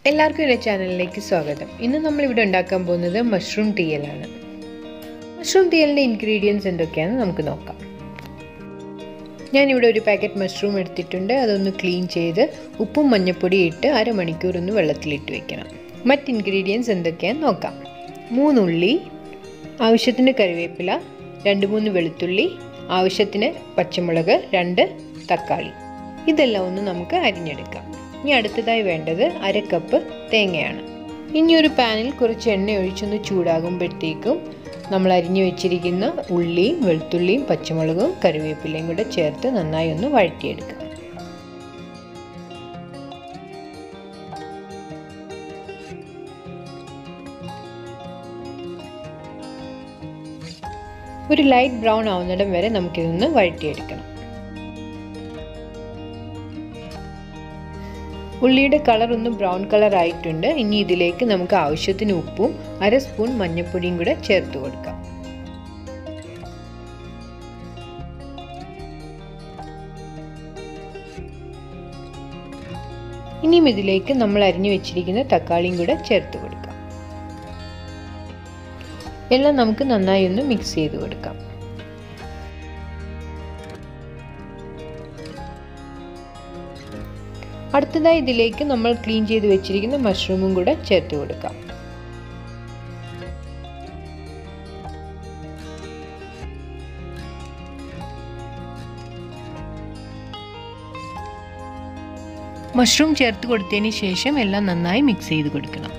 എല്ലാവർക്കും എൻ്റെ ചാനലിലേക്ക് സ്വാഗതം ഇന്ന് നമ്മളിവിടെ ഉണ്ടാക്കാൻ പോകുന്നത് മഷ്റൂം തീയലാണ് മഷ്റൂം തീയലിൻ്റെ ഇൻഗ്രീഡിയൻസ് എന്തൊക്കെയാണെന്ന് നമുക്ക് നോക്കാം ഞാനിവിടെ ഒരു പാക്കറ്റ് മഷ്റൂം എടുത്തിട്ടുണ്ട് അതൊന്ന് ക്ലീൻ ചെയ്ത് ഉപ്പും മഞ്ഞൾപ്പൊടിയും ഇട്ട് അരമണിക്കൂർ ഒന്ന് വെള്ളത്തിലിട്ട് വെക്കണം മറ്റ് ഇൻഗ്രീഡിയൻസ് എന്തൊക്കെയാണെന്ന് നോക്കാം മൂന്നുള്ളി ആവശ്യത്തിന് കറിവേപ്പില രണ്ട് മൂന്ന് വെളുത്തുള്ളി ആവശ്യത്തിന് പച്ചമുളക് രണ്ട് തക്കാളി ഇതെല്ലാം ഒന്ന് നമുക്ക് അരിഞ്ഞെടുക്കാം ഇനി അടുത്തതായി വേണ്ടത് അര കപ്പ് തേങ്ങയാണ് ഇനി ഒരു പാനിൽ കുറച്ച് എണ്ണ ഒഴിച്ചൊന്ന് ചൂടാകുമ്പോഴത്തേക്കും നമ്മൾ അരിഞ്ഞു വെച്ചിരിക്കുന്ന ഉള്ളിയും വെളുത്തുള്ളിയും പച്ചമുളകും കറിവേപ്പിലയും കൂടെ ചേർത്ത് നന്നായി ഒന്ന് വഴറ്റിയെടുക്കാം ഒരു ലൈറ്റ് ബ്രൗൺ ആവുന്നിടം വരെ നമുക്കിതൊന്ന് വഴറ്റിയെടുക്കണം ഉള്ളിയുടെ കളർ ഒന്ന് ബ്രൗൺ കളർ ആയിട്ടുണ്ട് ഇനി ഇതിലേക്ക് നമുക്ക് ആവശ്യത്തിന് ഉപ്പും അര സ്പൂൺ മഞ്ഞൾപ്പൊടിയും കൂടെ ചേർത്ത് കൊടുക്കാം ഇനിയും ഇതിലേക്ക് നമ്മൾ അരിഞ്ഞു വെച്ചിരിക്കുന്ന തക്കാളിയും കൂടെ ചേർത്ത് കൊടുക്കാം എല്ലാം നമുക്ക് നന്നായി ഒന്ന് മിക്സ് ചെയ്ത് കൊടുക്കാം അടുത്തതായി ഇതിലേക്ക് നമ്മൾ ക്ലീൻ ചെയ്ത് വെച്ചിരിക്കുന്ന മഷ്റൂമും കൂടെ ചേർത്ത് കൊടുക്കാം മഷ്റൂം ചേർത്ത് കൊടുത്തതിന് ശേഷം എല്ലാം നന്നായി മിക്സ് ചെയ്ത് കൊടുക്കണം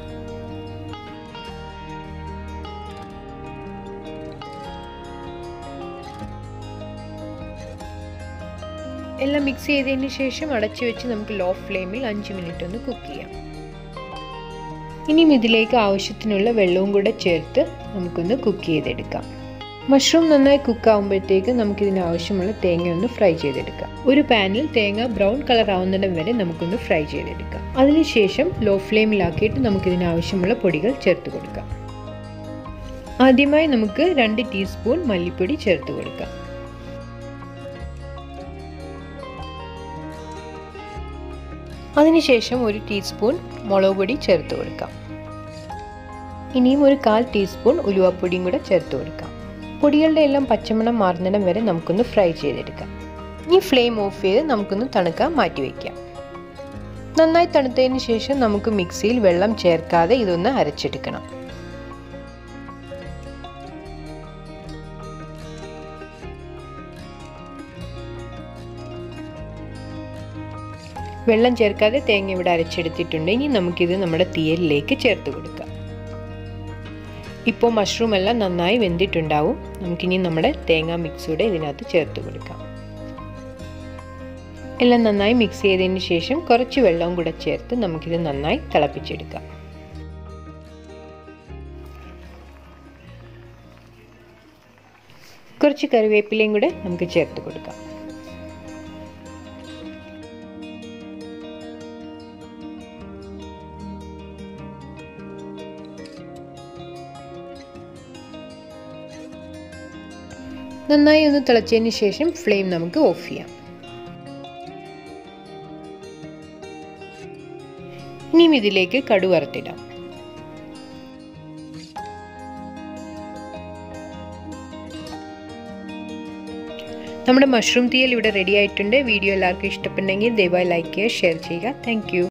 എല്ലാം മിക്സ് ചെയ്തതിന് ശേഷം അടച്ചു വെച്ച് നമുക്ക് ലോ ഫ്ലെയിമിൽ അഞ്ച് മിനിറ്റ് ഒന്ന് കുക്ക് ചെയ്യാം ഇനിയും ഇതിലേക്ക് ആവശ്യത്തിനുള്ള വെള്ളവും കൂടെ ചേർത്ത് നമുക്കൊന്ന് കുക്ക് ചെയ്തെടുക്കാം മഷ്റൂം നന്നായി കുക്ക് ആകുമ്പോഴത്തേക്ക് നമുക്കിതിന് ആവശ്യമുള്ള തേങ്ങ ഒന്ന് ഫ്രൈ ചെയ്തെടുക്കാം ഒരു പാനിൽ തേങ്ങ ബ്രൗൺ കളർ ആവുന്നിടം വരെ നമുക്കൊന്ന് ഫ്രൈ ചെയ്തെടുക്കാം അതിനുശേഷം ലോ ഫ്ലെയിമിലാക്കിയിട്ട് നമുക്കിതിന് ആവശ്യമുള്ള പൊടികൾ ചേർത്ത് കൊടുക്കാം ആദ്യമായി നമുക്ക് രണ്ട് ടീസ്പൂൺ മല്ലിപ്പൊടി ചേർത്ത് കൊടുക്കാം അതിനുശേഷം ഒരു ടീസ്പൂൺ മുളക് പൊടി ചേർത്ത് കൊടുക്കാം ഇനിയും ഒരു കാൽ ടീസ്പൂൺ ഉലുവപ്പൊടിയും കൂടെ ചേർത്ത് കൊടുക്കാം പൊടികളുടെ എല്ലാം പച്ചമണം മാറുന്നിടം വരെ നമുക്കൊന്ന് ഫ്രൈ ചെയ്തെടുക്കാം ഈ ഫ്ലെയിം ഓഫ് ചെയ്ത് നമുക്കൊന്ന് തണുക്കാൻ മാറ്റി വയ്ക്കാം നന്നായി തണുത്തതിന് ശേഷം നമുക്ക് മിക്സിയിൽ വെള്ളം ചേർക്കാതെ ഇതൊന്ന് അരച്ചെടുക്കണം വെള്ളം ചേർക്കാതെ തേങ്ങ ഇവിടെ അരച്ചെടുത്തിട്ടുണ്ട് ഇനി നമുക്കിത് നമ്മുടെ തീയലിലേക്ക് ചേർത്ത് കൊടുക്കാം ഇപ്പോൾ മഷ്റൂം എല്ലാം നന്നായി വെന്തിട്ടുണ്ടാവും നമുക്കിനി നമ്മുടെ തേങ്ങ മിക്സൂടെ ഇതിനകത്ത് ചേർത്ത് കൊടുക്കാം എല്ലാം നന്നായി മിക്സ് ചെയ്തതിന് ശേഷം കുറച്ച് വെള്ളവും കൂടെ ചേർത്ത് നമുക്കിത് നന്നായി തിളപ്പിച്ചെടുക്കാം കുറച്ച് കറിവേപ്പിലയും കൂടെ നമുക്ക് ചേർത്ത് കൊടുക്കാം നന്നായി ഒന്ന് തിളച്ചതിന് ശേഷം ഫ്ലെയിം നമുക്ക് ഓഫ് ചെയ്യാം ഇനിയും ഇതിലേക്ക് കടു വറുത്തിടാം നമ്മുടെ മഷ്റൂം തീയൽ ഇവിടെ റെഡി ആയിട്ടുണ്ട് വീഡിയോ എല്ലാവർക്കും ഇഷ്ടപ്പെട്ടെങ്കിൽ ദയവായി ലൈക്ക് ചെയ്യുക ഷെയർ ചെയ്യുക താങ്ക്